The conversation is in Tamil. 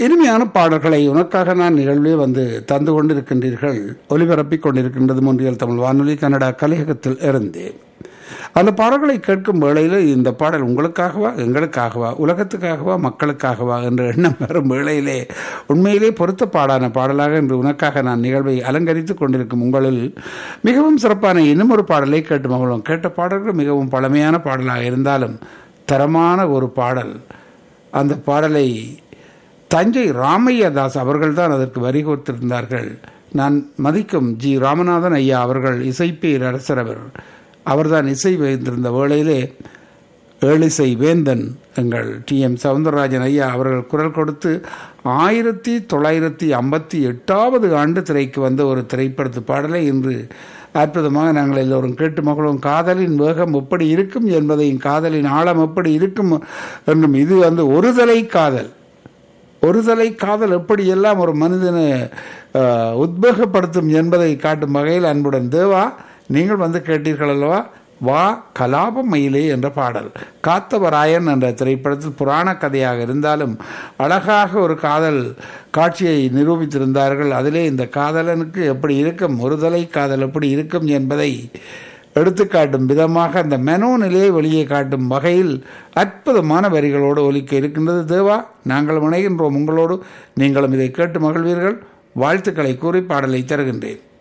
இனிமையான பாடல்களை உனக்காக நான் நிகழ்வே வந்து தந்து கொண்டிருக்கின்றீர்கள் ஒலிபரப்பிக் கொண்டிருக்கின்றது மொன்றியல் தமிழ் வானொலி கனடா கலையகத்தில் இருந்து அந்த பாடல்களை கேட்கும் வேளையில் இந்த பாடல் உங்களுக்காகவா எங்களுக்காகவா உலகத்துக்காகவா மக்களுக்காகவா என்ற எண்ணம் வரும் வேளையிலே உண்மையிலே பொருத்த பாடான பாடலாக இன்று உனக்காக நான் நிகழ்வை அலங்கரித்துக் கொண்டிருக்கும் உங்களில் மிகவும் சிறப்பான இன்னும் ஒரு பாடலை கேட்டு மகிழும் கேட்ட பாடல்கள் மிகவும் பழமையான பாடலாக இருந்தாலும் தரமான ஒரு பாடல் அந்த பாடலை தஞ்சை ராமையதாஸ் அவர்கள்தான் அதற்கு வரி கோர்த்திருந்தார்கள் நான் மதிக்கும் ஜி ராமநாதன் ஐயா அவர்கள் இசைப்பேர் அரசர் அவர் அவர்தான் இசை வைத்திருந்த வேளையிலே ஏழிசை வேந்தன் எங்கள் டி எம் சவுந்தரராஜன் ஐயா அவர்கள் குரல் கொடுத்து ஆயிரத்தி தொள்ளாயிரத்தி ஐம்பத்தி எட்டாவது ஆண்டு திரைக்கு வந்த ஒரு திரைப்படத்து பாடலை இன்று அற்புதமாக நாங்கள் எல்லோரும் கேட்டு மகளும் காதலின் வேகம் எப்படி இருக்கும் என்பதையும் காதலின் ஆழம் எப்படி இருக்கும் என்றும் இது வந்து ஒருதலை காதல் ஒருதலை காதல் எப்படியெல்லாம் ஒரு மனிதனை அஹ், உத்வேகப்படுத்தும் என்பதை காட்டும் வகையில் அன்புடன் தேவா நீங்கள் வந்து கேட்டீர்கள் அல்லவா வா கலாப மயிலே என்ற பாடல் காத்தவராயன் என்ற திரைப்படத்தில் புராண கதையாக இருந்தாலும் அழகாக ஒரு காதல் காட்சியை நிரூபித்திருந்தார்கள் அதிலே இந்த காதலனுக்கு எப்படி இருக்கும் ஒருதலை காதல் எப்படி இருக்கும் என்பதை எடுத்துக்காட்டும் விதமாக அந்த மெனோனிலே வெளியே காட்டும் வகையில் அற்புதமான வரிகளோடு ஒலிக்க இருக்கின்றது தேவா நாங்கள் இணைகின்றோம் உங்களோடு நீங்களும் இதை கேட்டு மகிழ்வீர்கள் வாழ்த்துக்களை கூறி பாடலை தருகின்றேன்